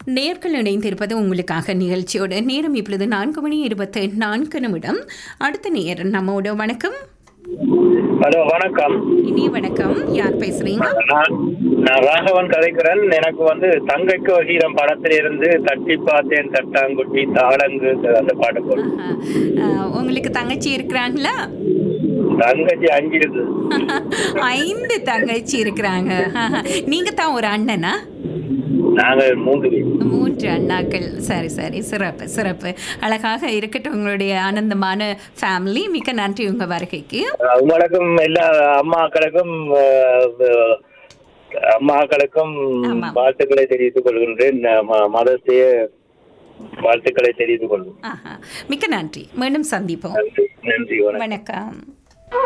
நேர்கள் இணைந்திருப்பது உங்களுக்காக நிகழ்ச்சியோட நேரம் இப்பொழுது நான்கு மணி இருபத்தி நான்கு நிமிடம் அடுத்த நேர் நம்மோட வணக்கம் ஹலோ வணக்கம் இனிய வணக்கம் யார் பேசுறீங்க நான் நான் ராகவன் கதைக்கிறேன் எனக்கு வந்து தங்கைக்கு வகீரம் படத்திலிருந்து தட்டி பார்த்தேன் தட்டாங்குட்டி தாளங்கு அந்த பாட்டு போடு ஆஹா. ஆஹ், உங்களுக்கு தங்கச்சி இருக்கிறாங்களா தங்கச்சி அஞ்சு இருக்கு ஐந்து தங்கச்சி இருக்கிறாங்க ஆஹா. நீங்க தான் ஒரு அண்ணனா நாங்க மூன்று பேர் மூன்று அண்ணாக்கள் சரி சரி சிறப்பு சிறப்பு அழகாக இருக்கட்டும் உங்களுடைய ஆனந்தமான ஃபேமிலி மிக்க நன்றி உங்க வருகைக்கு அஹ் உங்களுக்கும் எல்லா அம்மாக்களுக்கும் அஹ், அம்மாக்களுக்கும் ஆமாம். வாழ்த்துக்களை தெரிவித்துக் கொள்கின்றேன் மதத்தைய வாழ்த்துக்களை தெரிவித்துக் கொள்கிறேன் ஆஹா மிக்க நன்றி மீண்டும் சந்திப்போம் நன்றி நன்றி வணக்கம் வணக்கம்